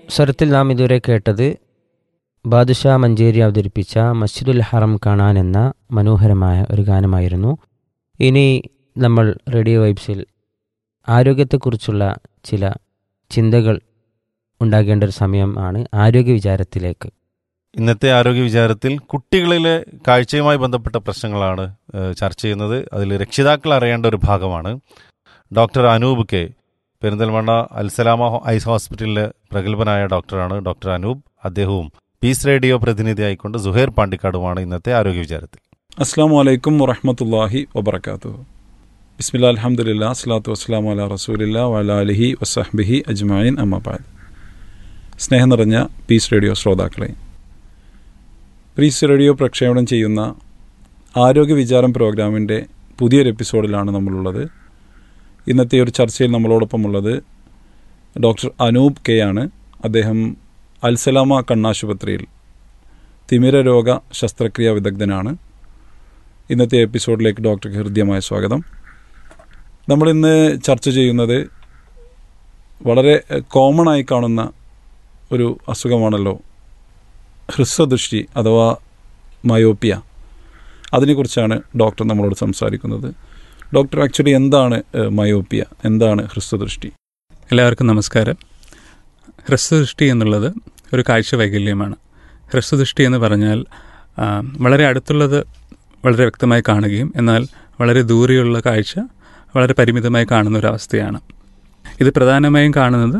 സ്വരത്തിൽ നാം ഇതുവരെ കേട്ടത് ബാദുഷാ മഞ്ചേരി അവതരിപ്പിച്ച മസ്ജിദുൽ ഹറം കാണാൻ എന്ന മനോഹരമായ ഒരു ഗാനമായിരുന്നു ഇനി നമ്മൾ റേഡിയോ വൈബ്സിൽ ആരോഗ്യത്തെക്കുറിച്ചുള്ള ചില ചിന്തകൾ ഉണ്ടാകേണ്ട ഒരു സമയമാണ് ആരോഗ്യ വിചാരത്തിലേക്ക് ഇന്നത്തെ ആരോഗ്യ വിചാരത്തിൽ കുട്ടികളിലെ കാഴ്ചയുമായി ബന്ധപ്പെട്ട പ്രശ്നങ്ങളാണ് ഏഹ്, ചർച്ച ചെയ്യുന്നത് അതിൽ രക്ഷിതാക്കൾ അറിയേണ്ട ഒരു ഭാഗമാണ് ഡോക്ടർ അനൂപ് കെ പെരിന്തൽമണ്ണ അൽസലാമ ഹോ- ഐസ് ഹോസ്പിറ്റലിലെ പ്രഗത്ഭനായ ഡോക്ടറാണ് ഡോക്ടർ അനൂപ് അദ്ദേഹവും പീസ് റേഡിയോ പ്രതിനിധിയായിക്കൊണ്ട് സുഹൈർ പാണ്ടിക്കാടുമാണ് ഇന്നത്തെ ആരോഗ്യ വിചാരത്തിൽ അസ്സാം വലൈക്കും വറഹമത്തല്ലാഹി വബർക്കാത്തു ബിസ്മില്ലാ അലഹമുല്ല അസ്ലാത്തു വസ്സലാം അല റസൂലില്ല വല അലിഹി വസഹ്ബിഹി അജ്മായിൻ അമ്മബാദ് സ്നേഹം നിറഞ്ഞ പീസ് റേഡിയോ ശ്രോതാക്കളെ പീസ് റേഡിയോ പ്രക്ഷേപണം ചെയ്യുന്ന ആരോഗ്യ വിചാരം പ്രോഗ്രാമിൻ്റെ പുതിയൊരു എപ്പിസോഡിലാണ് നമ്മളുള്ളത് ഇന്നത്തെ ഒരു ചർച്ചയിൽ നമ്മളോടൊപ്പമുള്ളത് ഡോക്ടർ അനൂപ് കെ ആണ് അദ്ദേഹം അൽസലാമ കണ്ണാശുപത്രിയിൽ തിമിര രോഗ ശസ്ത്രക്രിയാ വിദഗ്ധനാണ് ഇന്നത്തെ എപ്പിസോഡിലേക്ക് ഡോക്ടർക്ക് ഹൃദ്യമായ സ്വാഗതം നമ്മളിന്ന് ചർച്ച ചെയ്യുന്നത് വളരെ കോമൺ ആയി കാണുന്ന ഒരു അസുഖമാണല്ലോ ഹ്രസ്വദൃഷ്ടി അഥവാ മയോപ്പിയ അതിനെക്കുറിച്ചാണ് ഡോക്ടർ നമ്മളോട് സംസാരിക്കുന്നത് ഡോക്ടർ ആക്ച്വലി എന്താണ് ഏഹ്, മയോപ്പിയ എന്താണ് ഹ്രസ്വദൃഷ്ടി എല്ലാവർക്കും നമസ്കാരം ഹ്രസ്വദൃഷ്ടി എന്നുള്ളത് ഒരു കാഴ്ച വൈകല്യമാണ് ഹ്രസ്വദൃഷ്ടി എന്ന് പറഞ്ഞാൽ ആ, വളരെ അടുത്തുള്ളത് വളരെ വ്യക്തമായി കാണുകയും എന്നാൽ വളരെ ദൂരെയുള്ള കാഴ്ച വളരെ പരിമിതമായി കാണുന്ന ഒരു അവസ്ഥയാണ് ഇത് പ്രധാനമായും കാണുന്നത്